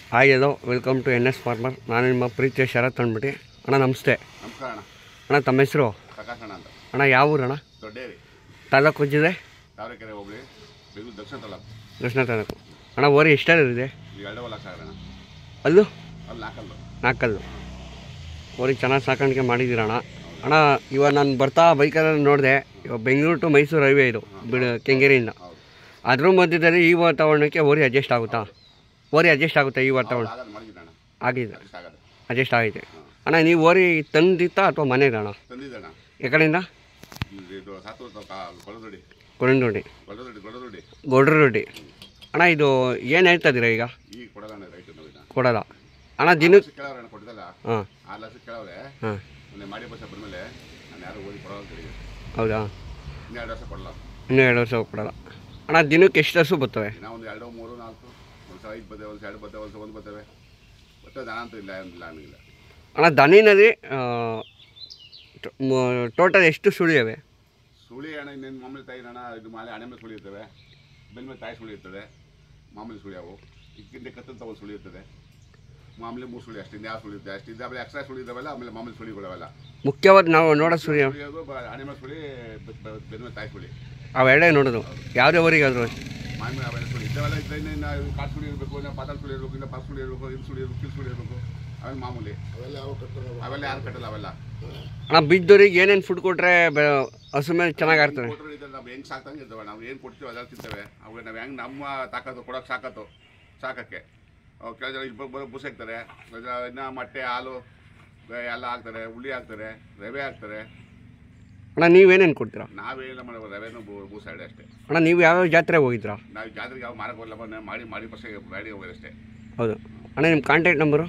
Hi hello welcome to N S farmer ನಾನು ನಿಮ್ಮ ಪ್ರೀತಿಯ ಶರತ್ ಅಂದ್ಬಿಟ್ಟು ಅಣ್ಣ ನಮಸ್ತೆ ನಮಸ್ಕಾರ ಅಣ್ಣ ಅಣ್ಣ ತಮ್ಮ ಹೆಸರು ಪ್ರಕಾಶ್ ಅಣ್ಣ ಅಂತ ಅಣ್ಣ ಯಾವ ಊರಣ್ಣ ದೊಡ್ಡೇರಿ ತಾಲೂಕು ಹೊಜ್ಜಿದೆ ತಾವರೆಕೆರೆ ಹೋಗ್ಲಿ ಬೆಂಗಳೂರು ದಕ್ಷಿಣ ತಾಲೂಕು ಕೃಷ್ಣ ತಾಲೂಕು ಅಣ್ಣ ಓರಿ ಎಷ್ಟಾರಿದೆ ಈಗ ಎರಡೇ ಲಕ್ಷ ಆಗಣ ಅಲ್ಲೂ ಅಲ್ಲಿ ನಾಲ್ಕಲ್ಲು ನಾಲ್ಕಲ್ಲು ಓರಿ ಚೆನ್ನಾಗಿ ಸಾಕಾಣಿಕೆ ಮಾಡಿದ್ದೀರ ಅಣ್ಣ ಅಣ್ಣ ಇವಾಗ ನಾನು ಬರ್ತಾ ಬೈಕಲ್ಲಿ ನೋಡಿದೆ ಇವಾಗ ಬೆಂಗಳೂರು ಟು ಮೈಸೂರು ಹೈವೇ ಇದು ಬಿಡ ಕೆಂಗೇರಿಯಿಂದ ಹೌದು ಅದ್ರ ಮಧ್ಯದಲ್ಲಿ ಈ ವಾತಾವರಣಕ್ಕೆ ಓರಿ ಅಡ್ಜಸ್ಟ್ ಆಗುತ್ತಾ ಓರಿ ಅಡ್ಜಸ್ಟ್ ಆಗುತ್ತಾ ಈ ವಾತಾವರಣ ಆಗದು ಮಾಡಿದ್ದೀನಿ ಅಣ್ಣ ಆಗಿದೆ ಅಷ್ಟು ಆಗದು ಅಡ್ಜಸ್ಟ್ ಆಗೈತೆ ಅಣ್ಣ ನೀವು ಓರಿ ತಂದಿತ್ತಾ ಅಥವಾ ಮನೆಗೆ ಅಣ್ಣ ತಂದಿದ್ದಣ್ಣ ಎಕಡೆಯಿಂದ ಇದು- ಇದು ಸಾತು ಕೊಳದೊಡ್ಡಿ ಕೊರಂದೊಡ್ಡಿ ಕೊಳದೊಡ್ಡಿ ಕೊಳದೊಡ್ಡಿ ಗೊಡ್ರ ರೊಟ್ಟಿ ಅಣ್ಣ ಇದು ಏನು ಹೇಳ್ತಾ ಇದ್ದೀರಾ ಈಗ ಈಗ ಕೊಡಲ್ಲ ಅಣ್ಣ ರೈಟ್ ನಾವು ಕೊಡಲ್ಲ ಅಣ್ಣ ದಿನಕ್ಕೆ ಕೇಳವ್ರೆ ಅಣ್ಣ ಕೊಟ್ಟಿದ್ದಲ್ಲ ಹಾಂ ಆರು ಲಕ್ಷ ಕೇಳವ್ರೆ ಹಾಂ ಮೊನ್ನೆ ಮಾಡಿ ಬಸ್ ಬಂದಮೇಲೆ ನಾನು ಯಾರು ಓದಿ ಕೊಡೋಲ್ಲ ಅಂತ ಹೇಳಿದೆ ಹೌದಾ ಇನ್ನೆರಡು ವರ್ಷ ಕೊಡಲ್ಲ ಇನ್ನೂ ಎರಡು ವರ್ಷ ಕೊಡಲ್ಲ ಅಣ್ಣ ದಿನಕ್ಕೆ ಎಷ್ಟು ಹಸು ಬರ್ತವೆ ದಿನ ಒಂದು ಎರಡು ಮೂರು ನಾಲ್ಕು ಒಂದು ಸಲ ಐದು ಬರ್ತವೆ ಒಂದು ಎರಡು ಬರ್ತವೆ ಒಂದು ಒಂದು ಬರ್ತವೆ ಮತ್ತೆ ದನ ಅಂತೂ ಇಲ್ಲ ಏನಿಲ್ಲ ಅನ್ನಂಗಿಲ್ಲ ಅಣ್ಣ ದನಿನಲ್ಲಿ ಟೋಟಲ್ ಎಷ್ಟು ಸುಳಿಯವೆ ಸುಳಿ ಹಣ ಇನ್ನೇನು ಮಾಮೂಲಿ ತಾಯಿ ಹಣ ಇದು ಮಾಲೆ ಹಣೆ ಮೇಲೆ ಸುಳಿ ಇರ್ತವೆ ಬೆನ್ನ ಮೇಲೆ ತಾಯಿ ಸುಳಿ ಇರ್ತದೆ ಮಾಮೂಲಿ ಸುಳಿ ಅವು ಇದಕ್ಕಿಂತ ಕತ್ತಂತ ಒಂದು ಸುಳಿ ಇರ್ತದೆ ಮಾಮೂಲಿ ಮೂರು ಸುಳಿ ಅಷ್ಟಿಂದ ಯಾವ ಸುಳಿ ಇರ್ತದೆ ಅಷ್ಟಿಂದ ಆಮೇಲೆ ಎಕ್ಸ್ಟ್ರಾ ಸುಳಿ ಇದ್ದಾವೆಲ್ಲ ಆಮೇಲೆ ಮಾಮೂಲಿ ಸುಳಿಗಳವೆಲ್ಲ ಮುಖ್ಯವಾದ ನಾವು ನೋಡೋ ಸುಳಿ ಸುಳಿಯೋದು ಬ- ಹಣೆ ಮೇಲೆ ಸುಳಿ ಬೆ- ಬೆ- ಬೆನ್ನ ಮೇಲೆ ತಾಯಿ ಸುಳಿ ಅವೆರಡೇ ನೋಡೋದು ಯಾವುದೇ ಊರಿಗಾದ್ರು ಮಾಮೂಲಿ ಅವೆಲ್ಲ ಸುಳಿ ಇದ್ದಾವೆಲ್ಲ ಇದ್ದ ಇನ್ನು ಕಾಡು ಸುಳಿ ಇರಬೇಕು ಇಲ್ಲ ಪಾತಾಳ ಸುಳಿ ಇರಬೇಕು ಇಲ್ಲ ಪಾಸ್ ಸುಳಿ ಇರಬೇಕು ಇದು ಸುಳಿ ಇರಬೇಕು ಕಿಲ್ ಸುಳಿ ಇರಬೇಕು ಅವೆಲ್ಲ ಮಾಮೂಲಿ ಅವೆಲ್ಲ ಯಾರು ಕಟ್ಟಲ್ಲ ಅವೆಲ್ಲ ಅಣ್ಣ ಬಿದ್ದೋರಿಗೆ ಏನೇನು ಫುಡ್ ಕೊಟ್ಟರೆ ಹಸು ಮೇಲೆ ಚೆನ್ನಾಗಿ ಆಡ್ತಾರೆ ಕೊಟ್ಟರು ಇದ್ರೆ ನಾವು ಹೆಂಗೆ ಸಾಕ್ತಂಗೆ ಇರ್ತವೆ ನಾವು ಏನು ಕೊಡ್ತೀವಿ ಅದೆಲ್ಲ ತಿಂತೇವೆ ಅವಾಗ ನಾವು ಹೆಂಗೆ ನಮ್ಮ ತಾಕತ್ತು ಕೊಡೋಕೆ ಸಾಕತ್ತು ಸಾಕಕ್ಕೆ ಅವು ಕೆಲವು ಜನ ಇಲ್ಲಿ ಬರೋ ಬುಸ್ ಹಾಕ್ತಾರೆ ಕೆಲವು ಜನ ಇನ್ನು ಮೊಟ್ಟೆ ಹಾಲು ಬೆ- ಎಲ್ಲ ಹಾಕ್ತಾರೆ ಹುಳಿ ಹಾಕ್ತಾರೆ ರವೆ ಹಾಕ್ತಾರೆ ಅಣ್ಣ ನೀವೇನೇನು ಕೊಡ್ತೀರಾ ನಾವೇನಿಲ್ಲ ಮಾಡೋ ರವೆನೂ ಬೂ ಬೂಸ ಇಡೆ ಅಷ್ಟೇ ಅಣ್ಣ ನೀವು ಯಾವ್ಯಾವ ಜಾತ್ರೆಗೆ ಹೋಗಿದ್ರಾ ನಾವು ಜಾತ್ರೆಗೆ ಯಾವ ಮಾರಕ್ಕೆ ಹೋಗಲ್ಲ ಬಂದು ಮಾಡಿ ಮಾಡಿ ಬಸ್ಸೇ ಗಾಡಿ ಹೋಗೋದು ಅಷ್ಟೇ ಹೌದು ಅಣ್ಣ ನಿಮ್ಮ ಕಾಂಟ್ಯಾಕ್ಟ್ ನಂಬರು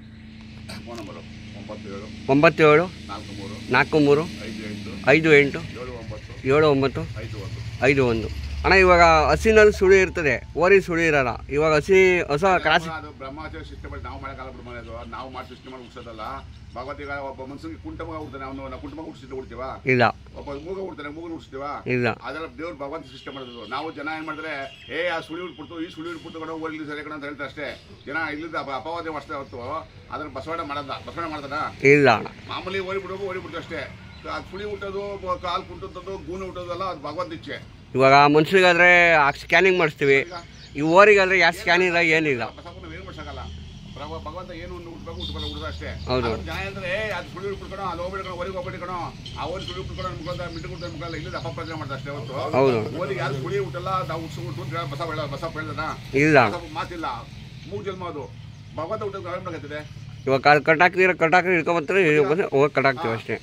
ಫೋನ್ ನಂಬರು ಒಂಬತ್ತು ಏಳು ಒಂಬತ್ತು ಏಳು ನಾಲ್ಕು ಮೂರು ನಾಲ್ಕು ಮೂರು ಐದು ಎಂಟು ಐದು ಎಂಟು ಏಳು ಒಂಬತ್ತು ಏಳು ಒಂಬತ್ತು ಐದು ಒಂದು ಐದು ಒಂದು ಅಣ್ಣ ಇವಾಗ ಹಸಿನಲ್ಲಿ ಸುಳಿ ಇರ್ತದೆ ಓರಿ ಸುಳಿ ಇರಲ್ಲ ಇವಾಗ ಹಸಿ ಹೊಸ ಕ್ರಾಸ್ ಅದು ಬ್ರಹ್ಮಾಚಾರ ಸಿಸ್ಟಮ್ ನಾವು ಮಾಡಕ್ಕಾಲ ಬಿಡು ಮನೆಯದು ನಾವು ಮಾಡಿ ಸಿಸ್ಟಮ್ ಮಾಡಿ ಹುಡ್ಸೋದಲ್ಲ ಭಗವತಿಗ ಒಬ್ಬ ಮನ್ಸಿಗೆ ಕುಂಟ ಮಗ ಹುಡ್ತಾನೆ ಅವನು ನಾವು ಕುಂಟ ಮಗ ಹುಡ್ಸಿದ್ದು ಹುಡ್ತೀವ ಇಲ್ಲ ಒಬ್ಬ ಮೂಗ ಹುಡ್ತಾನೆ ಮೂಗ ಹುಡ್ಸ್ತೀವ ಇಲ್ಲ ಅದೆಲ್ಲ ದೇವ್ರ ಭಗವಂತ ಸಿಸ್ಟಮ್ ಮಾಡೋದು ನಾವು ಜನ ಏನ್ ಮಾಡಿದ್ರೆ ಏ ಆ ಸುಳಿ ಉಟ್ಬಿಡ್ತು ಈ ಸುಳಿ ಉಟ್ಬಿಡ್ತು ಕಣ ಹೋಗ್ಲಿ ಸರಿ ಕಣ ಅಂತ ಹೇಳ್ತಾರೆ ಅಷ್ಟೇ ಜನ ಇಲ್ಲಿಂದ ಅಪ ಅಪವಾದ ಮಾಡ್ತಾ ಹೊತ್ತು ಅದನ್ನ ಬಸವಣ್ಣ ಮಾಡಲ್ಲ ಬಸವಣ್ಣ ಮಾಡ್ತಾನ ಇಲ್ಲ ಅಣ್ಣ ಮಾಮೂಲಿ ಓಡಿ ಬಿಡೋದು ಓಡಿ ಬಿಡ್ತು ಅಷ್ಟೇ ಆ ಸುಳಿ ಹುಟ್ಟೋದು ಬ- ಕಾಲು ಕುಂಟದ್ದು ಗೂನು ಹುಟ್ಟೋದಲ್ಲ ಅದು ಭಗವಂತ ಇಚ್ಛೆ ಇವಾಗ ಮನುಷ್ಯರಿಗಾದ್ರೆ ಸ್ಕ್ಯಾನಿಂಗ್ ಮಾಡಿಸ್ತೀವಿ ಈಗ ಈ ಓರಿಗಾದ್ರೆ ಯಾವ ಸ್ಕ್ಯಾನಿಂಗ್ ಇಲ್ಲ ಏನಿಲ್ಲ ಬಸವಣ್ಣ ಏನು ಮಾಡ್ಸಕ್ಕಲ್ಲ ಭಗವ- ಭಗವಂತ ಏನು ಒಂದು ಹುಟ್ಟಬೇಕು ಹುಟ್ಟಬೇಕು ಹುಡುಗ ಅಷ್ಟೇ ಹೌದು. ಅವ್ರು ಜನ ಅಂದ್ರೆ ಏ ಅದು ಸುಳಿ ಉಟ್ಬಿಡ್ಕೊಣ ಅಲ್ಲಿ ಹೋಗ್ಬಿಡ್ಕೊಣ ಓರಿಗೆ ಹೋಗ್ಬಿಡ್ಕೊಣ ಆ ಓರಿ ಸುಳಿ ಉಟ್ಬಿಡ್ಕೊಣ ಮುಖದ ಮಿಟ್ಟು ಕೊಡ್ತಾರೆ ಮುಖಲ್ಲ ಇಲ್ಲದ ಅಪಪ್ರಚಾರ ಮಾಡ್ತಾರೆ ಅಷ್ಟೇ ಹೊತ್ತು ಹೌದು ಓರಿಗೆ ಯಾರು ಸುಳಿ ಹುಟ್ಟಲ್ಲ ನಾವು ಹುಟ್ಸು ಹುಟ್ಟು ಅಂತ ಹೇಳಿ ಬಸ ಹೇಳ ಬಸ ಹೇಳ್ದನ ಇಲ್ಲ ಅಣ್ಣ ಬಸಪ್ಪ ಮಾತಿಲ್ಲ ಮೂರು ಜನ್ಮ ಅದು ಭಗವಂತ ಹುಟ್ಟಕ್ಕೆ ಆರಂಭ ಆಗತ್ತಿದೆ ಇವಾಗ ಕಾಲ್ ಕಟ್ಟಾಕ್ತೀರ ಕಟ್ಟಾಕ್ರಿ ಹಿಡ್ಕೊಬತ್ತಾರೆ ಹೋಗಿ ಕಟ್ಟಾಕ್ತೀವಿ ಅಷ್ಟೇ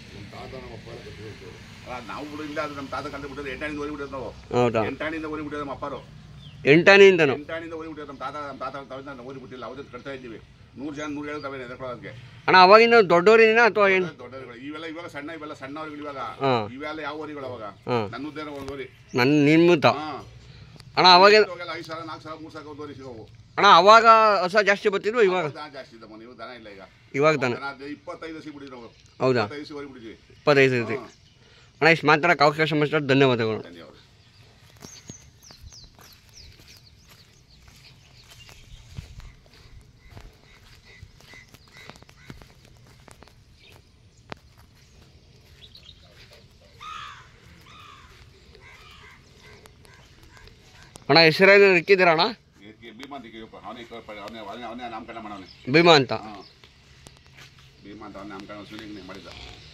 ನಾವು ಬಿಡು ಇಲ್ಲ ಅದು ನಮ್ಮ ತಾತ ಕಂಡು ಬಿಟ್ಟದ್ದು ಎಂಟಾಣಿಂದ ಓರಿ ಬಿಟ್ಟದ್ದು ನಾವು ಹೌದಾ ಎಂಟಾಣಿಂದ ಓರಿ ಬಿಟ್ಟದ್ದು ನಮ್ಮ ಅಪ್ಪಾರು ಎಂಟನಿಂದನು ಎಂಟಾಣಿಂದ ಓರಿ ಬಿಟ್ಟದ್ದು ನಮ್ಮ ತಾತ ನಮ್ಮ ತಾತ ತಾತ ಓರಿ ಬಿಟ್ಟಿಲ್ಲ ಅವತ್ತು ಕಟ್ತಾ ಇದ್ದೀವಿ ನೂರು ಜನ ನೂರು ಹೇಳ್ತಾವೆ ಎದುರ್ಕೊಳ್ಳೋದಕ್ಕೆ ಅಣ್ಣ ಅವಾಗಿನ ದೊಡ್ಡವರಿನ ಅಥವಾ ಏನು ದೊಡ್ಡವರುಗಳು ಇವೆಲ್ಲ ಇವಾಗ ಸಣ್ಣ ಇವೆಲ್ಲ ಸಣ್ಣವ್ರುಗಳು ಇವಾಗ ಹಾಂ ಇವೆಲ್ಲ ಯಾವ ಊರಿಗಳು ಅವಾಗ ಹಾಂ ನನ್ನ ಉದ್ದೇಶ ಒಂದು ಊರಿ ನನ್ನ ನಿಮ್ಮುತ್ತ ಹಾ ಅಣ್ಣ ಅವಾಗ ಇವಾಗೆಲ್ಲ ಐದು ಸಾವಿರ ನಾಲ್ಕು ಸಾವಿರ ಮೂರು ಸಾವಿರ ಒಂದು ಊರಿ ಸಿಗವು ಅಣ್ಣ ಅವಾಗ ಹೊಸ ಜಾಸ್ತಿ ಬರ್ತಿದ್ವು ಇವಾಗ ದನ ಜಾಸ್ತಿ ಇದ್ದಮ್ಮ ನೀವು ದನ ಇಲ್ಲ ಈಗ ಇವಾಗ ತಾನೆ ದನ ಅದು ಇಪ್ಪತ್ತೈದು ಸಿಗ್ಬಿಟ್ಟಿವಿ ನಾವು ಹೌದಾ ಇಪ್ಪತ್ತೈದು ಸಿಗೋರಿ ಬಿಟ್ಟಿದ್ವಿ ಇಪ್ಪತ್ತೈದು ಇರ್ತಿ ಅಣ್ಣ ಇಷ್ಟು ಮಾತಾಡೋಕೆ ಅವಕಾಶ ಮಾಡಿದ್ರೆ ಧನ್ಯವಾದಗಳು ಧನ್ಯವಾದ ಅಣ್ಣ ಹೆಸರೇನು ಇಕ್ಕಿದ್ದೀರ ಅಣ್ಣ ಇದಕ್ಕೆ ಭೀಮಾ ಅಂತ ಕೇಳಪ್ಪ ಅವನೇ ಅವನೇ ಅವನೇ ಅವನೇ ನಾಮಕರಣ ಮಾಡವನೆ ಭೀಮಾ ಅಂತ ಹಾಂ ಭೀಮಾ ಅಂತ ಅವನೇ ನಾಮಕರಣ ಸುಲಿಂಗ್ ಮಾಡಿದ್ದ